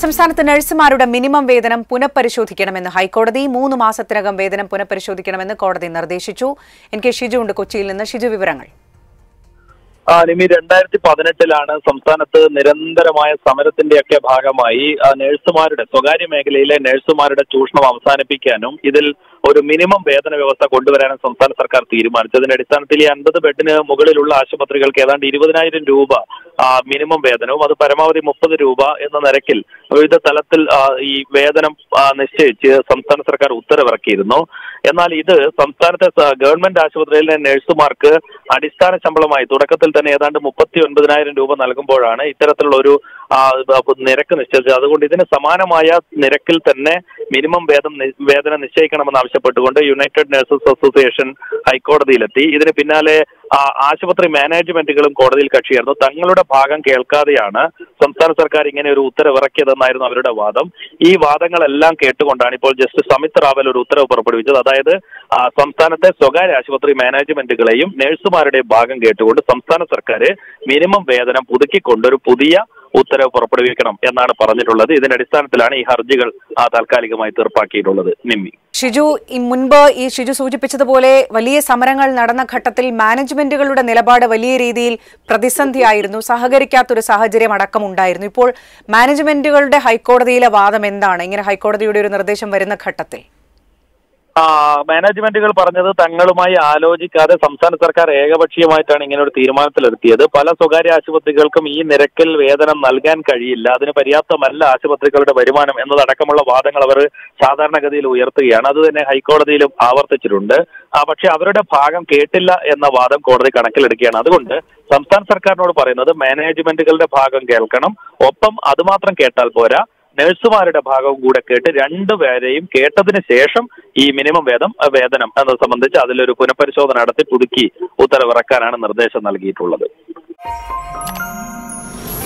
സംസ്ഥാനത്ത് നഴ്സുമാരുടെ മിനിമം വേതനം പുനഃപരിശോധിക്കണമെന്ന് ഹൈക്കോടതി മൂന്ന് മാസത്തിനകം വേതനം പുനഃപരിശോധിക്കണമെന്ന് കോടതി നിർദ്ദേശിച്ചു എൻ കെ ഷിജു ഉണ്ട് കൊച്ചിയിൽ നിന്ന് ഷിജു വിവരങ്ങൾ ആ നിമി രണ്ടായിരത്തി പതിനെട്ടിലാണ് സംസ്ഥാനത്ത് നിരന്തരമായ സമരത്തിന്റെയൊക്കെ ഭാഗമായി ആ, നഴ്സുമാരുടെ സ്വകാര്യ മേഖലയിലെ നഴ്സുമാരുടെ ചൂഷണം അവസാനിപ്പിക്കാനും ഇതിൽ ഒരു മിനിമം വേതന വ്യവസ്ഥ കൊണ്ടുവരാനും സംസ്ഥാന സർക്കാർ തീരുമാനിച്ചു അതിന്റെ അടിസ്ഥാനത്തിൽ ഈ അൻപത് ബെഡിന് മുകളിലുള്ള ആശുപത്രികൾക്ക് ഏതാണ്ട് ഇരുപതിനായിരം രൂപ ആ, മിനിമം വേതനവും അത് പരമാവധി മുപ്പത് രൂപ എന്ന നിരക്കിൽ വിവിധ തലത്തിൽ ആ, ഈ വേതനം ആ, നിശ്ചയിച്ച് സംസ്ഥാന സർക്കാർ ഉത്തരവിറക്കിയിരുന്നു എന്നാൽ ഇത് സംസ്ഥാനത്തെ സ- ഗവൺമെന്റ് ആശുപത്രിയിലെ നഴ്സുമാർക്ക് അടിസ്ഥാന ശമ്പളമായി തുടക്കത്തിൽ തന്നെ ഏതാണ്ട് മുപ്പത്തി ഒൻപതിനായിരം രൂപ നൽകുമ്പോഴാണ് ഇത്തരത്തിലുള്ള ഒരു ആ, ബ- നിരക്ക് നിശ്ചയിച്ചത് അതുകൊണ്ട് ഇതിന് സമാനമായ നിരക്കിൽ തന്നെ മിനിമം വേതനം നി- വേതനം നിശ്ചയിക്കണമെന്ന് ആവശ്യപ്പെട്ടുകൊണ്ട് യുണൈറ്റഡ് നഴ്സസ് അസോസിയേഷൻ ഹൈക്കോടതിയിലെത്തി ഇതിന് പിന്നാലെ ആ, ആശുപത്രി മാനേജ്മെന്റുകളും കോടതിയിൽ കക്ഷിയായിരുന്നു തങ്ങളുടെ ഭാഗം കേൾക്കാതെയാണ് സംസ്ഥാന സർക്കാർ ഇങ്ങനെ ഒരു ഉത്തരവിറക്കിയതെന്നായിരുന്നു അവരുടെ വാദം ഈ വാദങ്ങളെല്ലാം കേട്ടുകൊണ്ടാണ് ഇപ്പോൾ ജസ്റ്റിസ് സമിത് റാവൽ ഒരു ഉത്തരവ് പുറപ്പെടുവിച്ചത് അതായത് ആ, സംസ്ഥാനത്തെ സ്വകാര്യ ആശുപത്രി മാനേജ്മെന്റുകളെയും നഴ്സുമാരുടെ ഭാഗം കേട്ടുകൊണ്ട് സംസ്ഥാന സർക്കാർ മിനിമം വേതനം പുതുക്കിക്കൊണ്ട് ഒരു പുതിയ ഉത്തരവ് പുറപ്പെടുവിക്കണം എന്നാണ് പറഞ്ഞിട്ടുള്ളത് ഇതിന്റെ അടിസ്ഥാനത്തിലാണ് ഈ ഹർജികൾ ആ, താൽക്കാലികമായി തീർപ്പാക്കിയിട്ടുള്ളത് നിമ്മി ഷിജു ഈ മുൻപ് ഈ ഷിജു സൂചിപ്പിച്ചതുപോലെ വലിയ സമരങ്ങൾ നടന്ന ഘട്ടത്തിൽ മാനേജ്മെന്റുകളുടെ നിലപാട് വലിയ രീതിയിൽ പ്രതിസന്ധിയായിരുന്നു സഹകരിക്കാത്തൊരു സാഹചര്യം അടക്കമുണ്ടായിരുന്നു ഇപ്പോൾ മാനേജ്മെന്റുകളുടെ ഹൈക്കോടതിയിലെ വാദം എന്താണ് ഇങ്ങനെ ഹൈക്കോടതിയുടെ ഒരു നിർദ്ദേശം വരുന്ന ഘട്ടത്തിൽ ആ മാനേജ്മെന്റുകൾ പറഞ്ഞത് തങ്ങളുമായി ആലോചിക്കാതെ സംസ്ഥാന സർക്കാർ ഏകപക്ഷീയമായിട്ടാണ് ഇങ്ങനെ ഒരു തീരുമാനത്തിലെത്തിയത് പല സ്വകാര്യ ആശുപത്രികൾക്കും ഈ നിരക്കിൽ വേതനം നൽകാൻ കഴിയില്ല അതിന് പര്യാപ്തമല്ല ആശുപത്രികളുടെ വരുമാനം എന്നതടക്കമുള്ള വാദങ്ങൾ അവർ സാധാരണഗതിയിൽ ഉയർത്തുകയാണ് അത് തന്നെ ഹൈക്കോടതിയിലും ആവർത്തിച്ചിട്ടുണ്ട് ആ പക്ഷെ അവരുടെ ഭാഗം കേട്ടില്ല എന്ന വാദം കോടതി കണക്കിലെടുക്കുകയാണ് അതുകൊണ്ട് സംസ്ഥാന സർക്കാരിനോട് പറയുന്നത് മാനേജ്മെന്റുകളുടെ ഭാഗം കേൾക്കണം ഒപ്പം അതുമാത്രം കേട്ടാൽ പോരാ നഴ്സുമാരുടെ ഭാഗവും കൂടെ കേട്ട് രണ്ടുപേരെയും കേട്ടതിന് ശേഷം ഈ മിനിമം വേതം വേതനം എന്നത് സംബന്ധിച്ച് അതിലൊരു പുനഃപരിശോധന നടത്തി പുതുക്കി ഉത്തരവിറക്കാനാണ് നിർദ്ദേശം നൽകിയിട്ടുള്ളത്